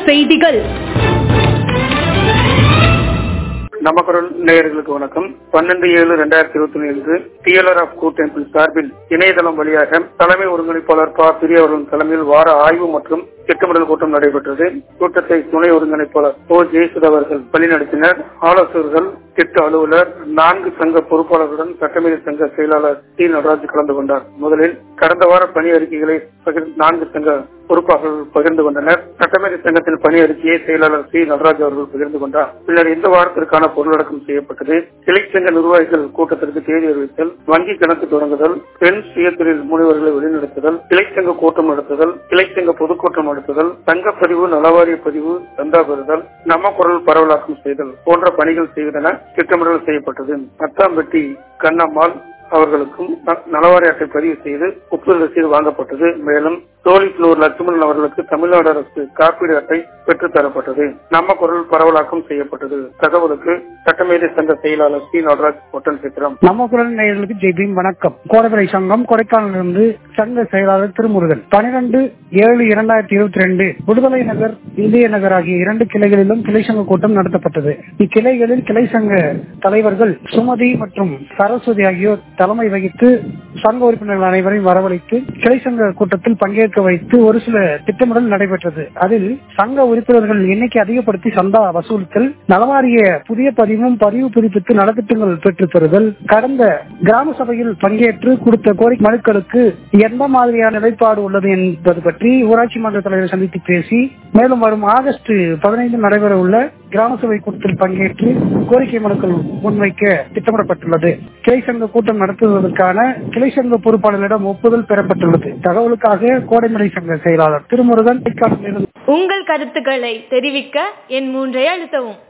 செய்திகள் நமக்குரல் நேயர்களுக்கு வணக்கம் பன்னெண்டு ஏழு ரெண்டாயிரத்தி இருபத்தி ஒன்று டிஎல்ஆர் ஆஃப் கூ டெம்பிள் சார்பில் இணையதளம் வழியாக தலைமை ஒருங்கிணைப்பாளர் ப பிரிய அவர்களின் தலைமையில் வார ஆய்வு மற்றும் திட்டமிடல் கூட்டம் நடைபெற்றது கூட்டத்தை துணை ஒருங்கிணைப்பாளர் ஓ ஜெயசுதா அவர்கள் வழிநடத்தினர் ஆலோசகர்கள் திட்ட அலுவலர் நான்கு சங்க பொறுப்பாளர்களுடன் சட்டமீறி சங்க செயலாளர் டி நடராஜ் கலந்து கொண்டார் முதலில் கடந்த வார பணி அறிக்கைகளை பகிர்ந்து நான்கு சங்க பொறுப்பாளர்கள் பகிர்ந்து கொண்டனர் சட்டமேதை சங்கத்தின் பணி அறிக்கையை செயலாளர் சி நடராஜ் அவர்கள் பகிர்ந்து கொண்டார் பின்னர் இந்த வாரத்திற்கான பொருளடக்கம் செய்யப்பட்டது கிளை சங்க நிர்வாகிகள் கூட்டத்திற்கு தேதி அறிவித்தல் வங்கி கணக்கு தொடங்குதல் பெண் சுயதொழில் முனைவர்களை வழிநடத்துதல் கிளை சங்க கூட்டம் நடத்துதல் கிளை சங்க பொதுக்கூட்டம் நடத்துதல் சங்கப்பதிவு நலவாரிய பதிவு சந்தா பெறுதல் நம்ம குரல் பரவலாக்கம் செய்தல் போன்ற பணிகள் செய்வதென திட்டமிடல் செய்யப்பட்டது அத்தாம்பட்டி கண்ணம்மாள் அவர்களுக்கும் நலவாரி அட்டை பதிவு செய்து ஒப்புதல் ரசீது வாங்கப்பட்டது மேலும் தோழிப்புலூர் லட்சுமணன் அவர்களுக்கு தமிழ்நாடு அரசு காப்பீடு அட்டை பெற்றுத் தரப்பட்டது நம்ம குரல் பரவலாக்கம் செய்யப்பட்டது தகவலுக்கு சட்டமேதை சங்க செயலாளர் சி நடராஜ் ஒட்டன் சித்திரம் நம்ம குரல் நேயர்களுக்கு ஜெய்பீம் வணக்கம் கோடவிலை சங்கம் கொடைக்கானலிருந்து சங்க செயலாளர் திருமுருகன் பனிரெண்டு ஏழு இரண்டாயிரத்தி இருபத்தி ரெண்டு விடுதலை நகர் இந்திய நகர் ஆகிய இரண்டு கிளைகளிலும் கிளை சங்க கூட்டம் நடத்தப்பட்டது இக்கிளைகளில் கிளை சங்க தலைவர்கள் சுமதி மற்றும் சரஸ்வதி ஆகியோர் தலைமை வகித்து சங்க உறுப்பினர்கள் அனைவரையும் வரவழைத்து கிளை சங்க கூட்டத்தில் பங்கேற்க வைத்து ஒரு சில திட்டமிடல் நடைபெற்றது அதில் சங்க உறுப்பினர்கள் எண்ணிக்கை அதிகப்படுத்தி சந்தா வசூலித்தல் நலவாரிய புதிய பதிவும் பதிவு புதுப்பித்து நலத்திட்டங்கள் பெற்றுத் தருதல் கடந்த கிராம சபையில் பங்கேற்று கொடுத்த கோரிக்கை மனுக்களுக்கு எந்த மாதிரியான நிலைப்பாடு உள்ளது என்பது பற்றி ஊராட்சி மன்ற தலைவர் சந்தித்து பேசி மேலும் வரும் ஆகஸ்ட் பதினைந்து நடைபெற உள்ள கிராம சபை கூட்டத்தில் பங்கேற்று கோரிக்கை மனுக்கள் முன்வைக்க திட்டமிடப்பட்டுள்ளது கிளை சங்க கூட்டம் நடத்துவதற்கான கிளை சங்க பொறுப்பாளர்களிடம் ஒப்புதல் பெறப்பட்டுள்ளது தகவலுக்காக கோடைமலை சங்க செயலாளர் திருமுருகன் உங்கள் கருத்துக்களை தெரிவிக்க என் மூன்றை அழுத்தவும்